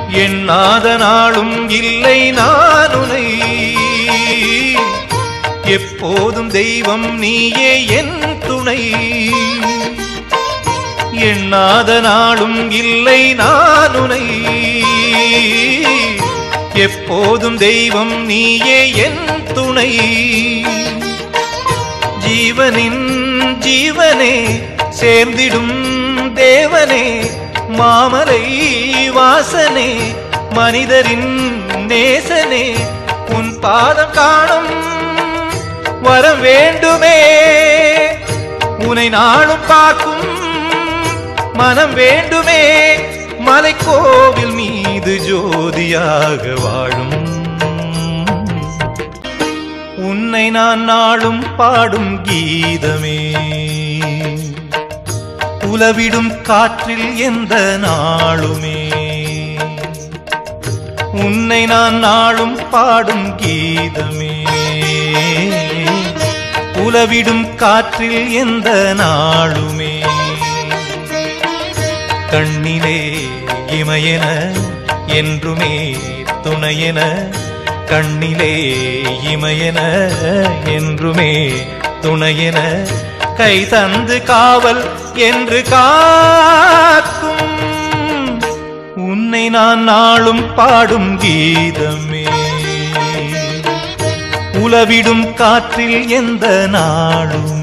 எண்ணாத நாளும் இல்லை நானுனை எப்போதும் தெய்வம் நீயே என் துணை எண்ணாத நாளும் இல்லை நானுனை எப்போதும் தெய்வம் நீயே என் துணை ஜீவனின் ஜீவனே சேர்ந்திடும் தேவனே மாமலை வாசனே மனிதரின் நேசனே உன் பாதம் காணும் வரம் வேண்டுமே உனை நாளும் பார்க்கும் மனம் வேண்டுமே மலைக்கோவில் மீது ஜோதியாக வாழும் உன்னை நான் நாளும் பாடும் கீதமே உலவிடும் காற்றில் எந்த நாளுமே உன்னை நான் நாளும் பாடும் கீதமே உலவிடும் காற்றில் எந்த நாளுமே கண்ணிலே இமையென என்றுமே துணையென கண்ணிலே இமையென என்றுமே துணையென கை தந்து காவல் என்று காக்கும் உன்னை நான் நாளும் பாடும் கீதமே உலவிடும் காற்றில் எந்த நாளும்